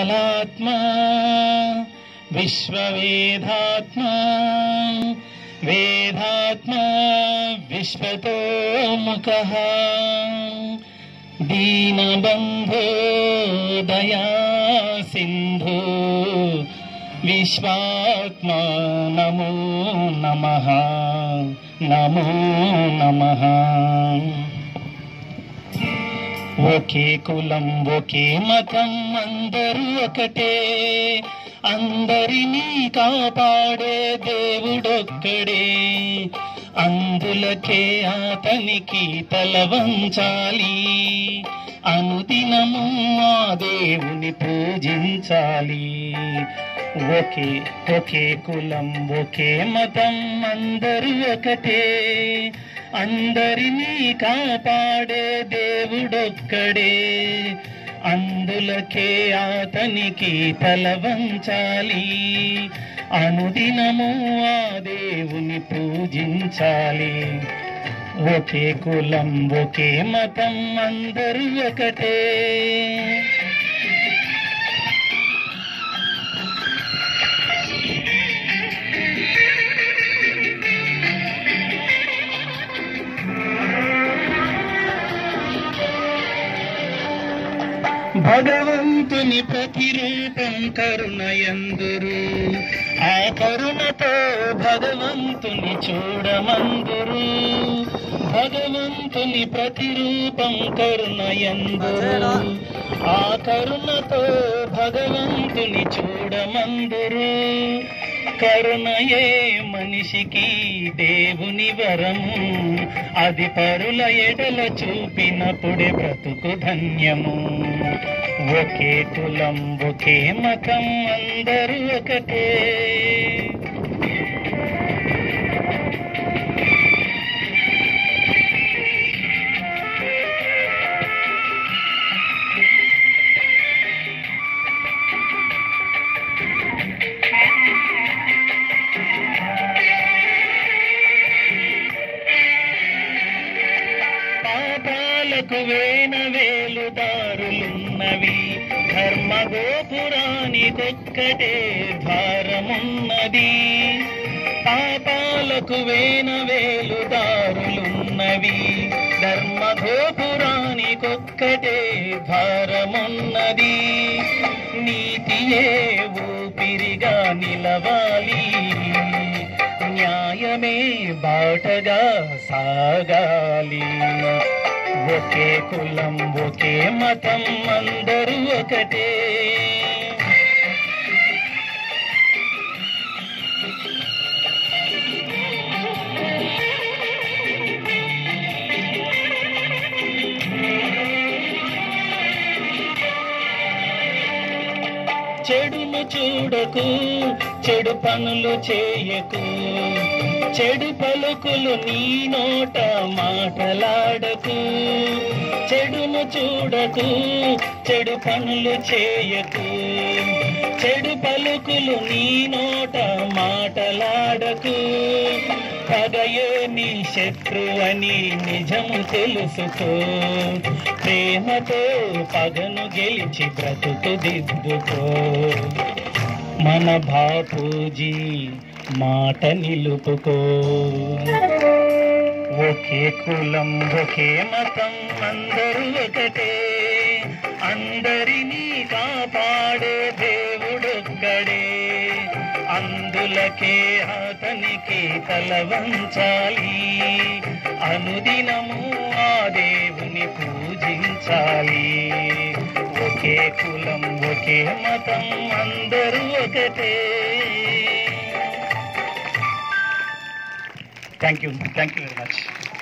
విశాలాత్మా విశ్వవేదాత్మా వేదాత్మా విశ్వతో ముఖ దీనబంధో దయా సింధు విశ్వాత్మా నమో నమ నమో నమ ఒకే కులం ఒకే మతం అందరూ ఒకటే అందరినీ కాపాడే దేవుడొక్కడే అందులకే అతనికి తల వంచాలి అనుదినము ఆ దేవుని పూజించాలి ఒకే ఒకే కులం ఒకే మతం అందరూ ఒకటే అందరినీ కాపాడే దేవుడొక్కడే అందులకే అతనికి తల వంచాలి అనుదినము ఆ దేవుని పూజించాలి ఒకే కులం ఒకే మతం అందరూ ఒకటే భగవంతుని ప్రతిరూపం కరుణయందురు ఆ కరుణతో భగవంతుని చూడమందురు భగవంతుని ప్రతిరూపం కరుణయందురు ఆ కరుణతో భగవంతుని చూడమందురు కరుణయే మనిషికి దేవుని వరము అది పరుల ఎడల చూపినప్పుడే బ్రతుకు ధన్యము ఒకే కులం ఒకే మతం అందరూ ఒకటే పాపాలకు వేన వేలు దారులున్నవి ధర్మ గోపురానికొక్కటే భారమున్నది పాపాలకు వేన వేలు దారులున్నవి ధర్మ గోపురానికొక్కటే భారమున్నది నీతియే ఊపిరిగా నిలవాలి న్యాయమే బాటగా సాగాలి ఒకే కులం ఒకే మతం అందరూ ఒకటే చెడును చూడకు చెడు పనులు చేయకు చెడు పలుకులు నీ నోట మాటలాడకు చెడును చూడకు చెడు పనులు చేయకు చెడు పలుకులు నీ నోట మాటలాడకు పగయే నీ శత్రువని నిజము తెలుసుకో ప్రేమతో పగను గెలిచి బ్రతుకు దిద్దుకో మన బాపూజీ మాట నిలుపుకో ఒకే కులం ఒకే మతం అందరూ ఒకటే అందరినీ కాపాడే దేవుడొక్కడే అందులకే అతనికి తల వంచాలి అనుదినము ఆ దేవుని పూజించాలి ఒకే కులం ఒకే మతం అందరూ ఒకటే thank you thank you very much